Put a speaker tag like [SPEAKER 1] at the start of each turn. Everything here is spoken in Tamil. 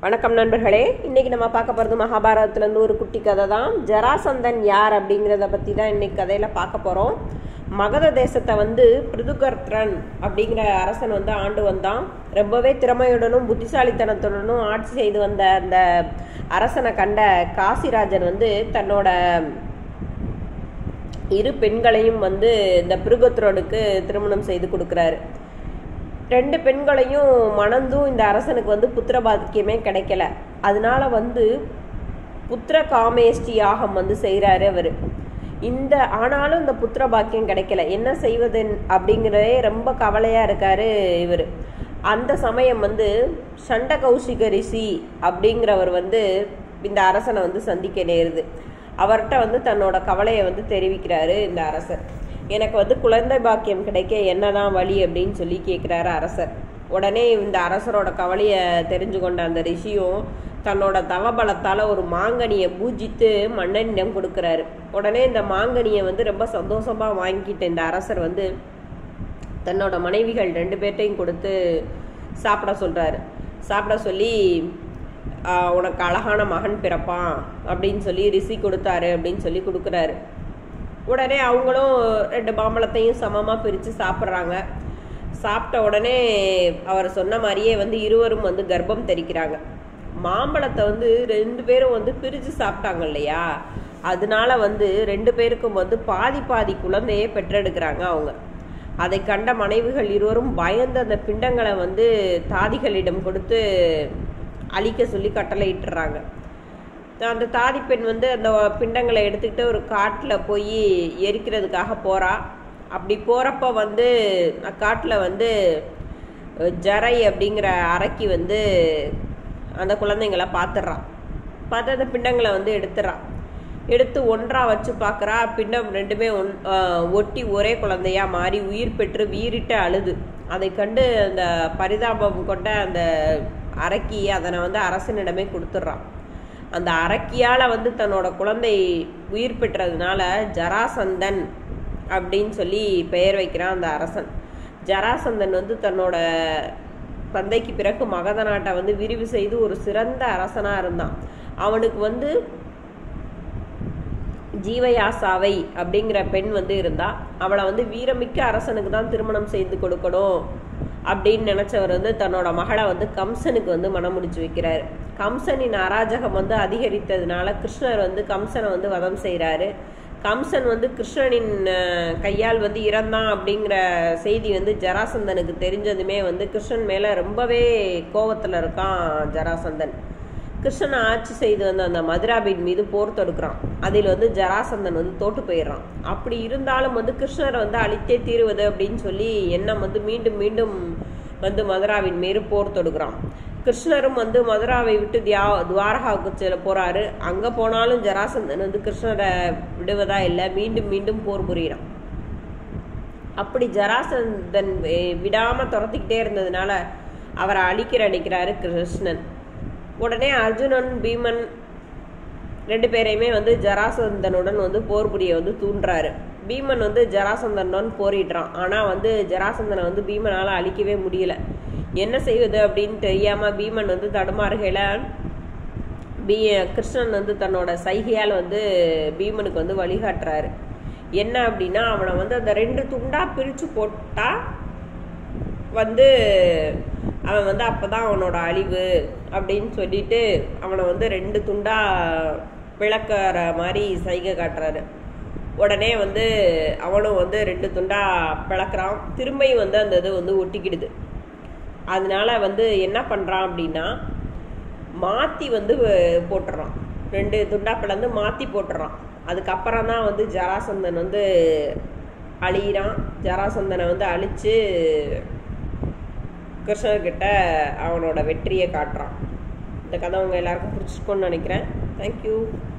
[SPEAKER 1] வணக்கம் நண்பர்களே இன்னைக்கு நம்ம பார்க்க போகிறது மகாபாரதத்துலேருந்து ஒரு குட்டி கதை தான் ஜராசந்தன் யார் அப்படிங்கிறத பற்றி தான் இன்னைக்கு கதையில் பார்க்க போகிறோம் மகத தேசத்தை வந்து பிருதுகர்த்ரன் அப்படிங்கிற அரசன் வந்து ஆண்டு வந்தான் ரொம்பவே திறமையுடனும் புத்திசாலித்தனத்துடனும் ஆட்சி செய்து வந்த அந்த அரசனை கண்ட காசிராஜன் வந்து தன்னோட இரு பெண்களையும் வந்து இந்த பிருகத்ரோனுக்கு திருமணம் செய்து கொடுக்குறாரு ரெண்டு பெண்களையும் மணந்தும் இந்த அரசனுக்கு வந்து புத்திர பாக்கியமே கிடைக்கல அதனால வந்து புத்திர காமேஷ்டி யாகம் வந்து செய்கிறாரு அவர் இந்த ஆனாலும் இந்த புத்திர பாக்கியம் கிடைக்கல என்ன செய்வது அப்படிங்கிறதே ரொம்ப கவலையாக இருக்காரு இவர் அந்த சமயம் வந்து சண்ட கௌசிக ரிஷி அப்படிங்கிறவர் வந்து இந்த அரசனை வந்து சந்திக்க நேருது அவர்கிட்ட வந்து தன்னோட கவலையை வந்து தெரிவிக்கிறாரு இந்த அரசர் எனக்கு வந்து குழந்தை பாக்கியம் கிடைக்க என்னதான் வழி அப்படின்னு சொல்லி கேட்குறாரு அரசர் உடனே இந்த அரசரோட கவலையை தெரிஞ்சு கொண்ட அந்த ரிஷியும் தன்னோட தவபலத்தால் ஒரு மாங்கனியை பூஜித்து மன்னனிடம் கொடுக்குறாரு உடனே இந்த மாங்கனியை வந்து ரொம்ப சந்தோஷமாக வாங்கிக்கிட்ட இந்த அரசர் வந்து தன்னோட மனைவிகள் ரெண்டு பேர்ட்டையும் கொடுத்து சாப்பிட சொல்கிறாரு சாப்பிட சொல்லி ஆஹ், உனக்கு அழகான மகன் பிறப்பான் அப்படின்னு சொல்லி ரிஷி கொடுத்தாரு அப்படின்னு சொல்லி கொடுக்குறாரு உடனே அவங்களும் ரெண்டு மாம்பழத்தையும் சமமாக பிரித்து சாப்பிட்றாங்க சாப்பிட்ட உடனே அவர் சொன்ன மாதிரியே வந்து இருவரும் வந்து கர்ப்பம் தெரிக்கிறாங்க மாம்பழத்தை வந்து ரெண்டு பேரும் வந்து பிரித்து சாப்பிட்டாங்க இல்லையா அதனால வந்து ரெண்டு பேருக்கும் வந்து பாதி பாதி குழந்தையே பெற்றெடுக்கிறாங்க அவங்க அதை கண்ட மனைவிகள் இருவரும் பயந்து அந்த பிண்டங்களை வந்து தாதிகளிடம் கொடுத்து அழிக்க சொல்லி கட்டளையிட்டுறாங்க அந்த தாதி பெண் வந்து அந்த பிண்டங்களை எடுத்துக்கிட்டு ஒரு காட்டில் போய் எரிக்கிறதுக்காக போகிறா அப்படி போகிறப்ப வந்து காட்டில் வந்து அஹ், ஜரை அப்படிங்கிற அரக்கி வந்து அந்த குழந்தைங்கள பார்த்துடுறான் பார்த்து அந்த பிண்டங்களை வந்து எடுத்துடுறான் எடுத்து ஒன்றா வச்சு பார்க்குறா பிண்டம் ரெண்டுமே ஒன் அஹ், ஒட்டி ஒரே குழந்தையா மாறி உயிர் பெற்று வீறிட்டு அழுது அதை கண்டு அந்த பரிதாபம் கொண்ட அந்த அரக்கி அதனை வந்து அரசனிடமே கொடுத்துட்றான் அந்த அரக்கியால வந்து தன்னோட குழந்தை உயிர் பெற்றதுனால ஜராசந்தன் அப்படின்னு சொல்லி பெயர் வைக்கிறான் அந்த அரசன் ஜராசந்தன் வந்து தன்னோட தந்தைக்கு பிறகு மகத நாட்டை வந்து விரிவு செய்து ஒரு சிறந்த அரசனா இருந்தான் அவனுக்கு வந்து ஜீவயாசாவை அப்படிங்கிற பெண் வந்து இருந்தா அவளை வந்து வீரமிக்க அரசனுக்கு தான் திருமணம் செய்து கொடுக்கணும் அப்படின்னு நினைச்சவர் வந்து தன்னோட மகளை வந்து கம்சனுக்கு வந்து மனம் முடிச்சு வைக்கிறாரு கம்சனின் அராஜகம் வந்து அதிகரித்ததுனால கிருஷ்ணர் வந்து கம்சனை வந்து வதம் செய்கிறாரு கம்சன் வந்து கிருஷ்ணனின் அஹ், கையால் வந்து இறந்தான் அப்படிங்கிற செய்தி வந்து ஜராசந்தனுக்கு தெரிஞ்சதுமே வந்து கிருஷ்ணன் மேலே ரொம்பவே கோவத்தில் இருக்கான் ஜராசந்தன் கிருஷ்ணனை ஆட்சி செய்து வந்த அந்த மதுராபின் மீது போர் தொடுக்கிறான் அதில் வந்து ஜராசந்தன் வந்து தோட்டு போயிடுறான் அப்படி இருந்தாலும் வந்து கிருஷ்ணரை வந்து அழித்தே தீருவது அப்படின்னு சொல்லி எண்ணம் வந்து மீண்டும் மீண்டும் வந்து மதுராவின் மீது போர் தொடுக்கிறான் கிருஷ்ணரும் வந்து மதுராவை விட்டு தியா துவாரகாவுக்கு செல்ல போறாரு அங்க போனாலும் ஜராசந்தன் வந்து கிருஷ்ணரை விடுவதா இல்லை மீண்டும் மீண்டும் போர் புரியிறான் அப்படி ஜராசந்தன் வி- விடாம துரத்திக்கிட்டே இருந்ததுனால அவரை அழிக்கிற அடிக்கிறாரு கிருஷ்ணன் உடனே அர்ஜுனன் பீமன் ரெண்டு பேரையுமே வந்து ஜராசந்தனுடன் வந்து போர் புரிய வந்து தூண்டுறாரு பீமன் வந்து ஜராசந்தனுடன் போரிடுறான் ஆனா வந்து ஜராசந்தனை வந்து பீமனால அழிக்கவே முடியல என்ன செய்வது அப்படின்னு தெரியாம பீமன் வந்து தடுமாறுகையில பீ கிருஷ்ணன் வந்து தன்னோட சைகையால் வந்து பீமனுக்கு வந்து வழிகாட்டுறாரு என்ன அப்படின்னா அவனை வந்து அந்த ரெண்டு துண்டா பிரிச்சு போட்டா வந்து அவன் வந்து அப்பதான் அவனோட அழிவு அப்படின்னு சொல்லிட்டு அவனை வந்து ரெண்டு துண்டா விளக்குற மாதிரி சைகை காட்டுறாரு உடனே வந்து அவனும் வந்து ரெண்டு துண்டா பிளக்குறான் திரும்பியும் வந்து அந்த இது வந்து ஒட்டிக்கிடுது அதனால வந்து என்ன பண்றான் அப்படின்னா மாத்தி வந்து போட்டுறான் ரெண்டு துண்டா பிளந்து மாத்தி போட்டுறான் அதுக்கப்புறம் தான் வந்து ஜராசந்தன் வந்து அழியிறான் ஜராசந்தனை வந்து அழிச்சு கிருஷ்ணர்கிட்ட அவனோட வெற்றியை காட்டுறான் இந்த கதை உங்க எல்லாருக்கும் பிடிச்சிருக்கும்னு நினைக்கிறேன் தேங்க்யூ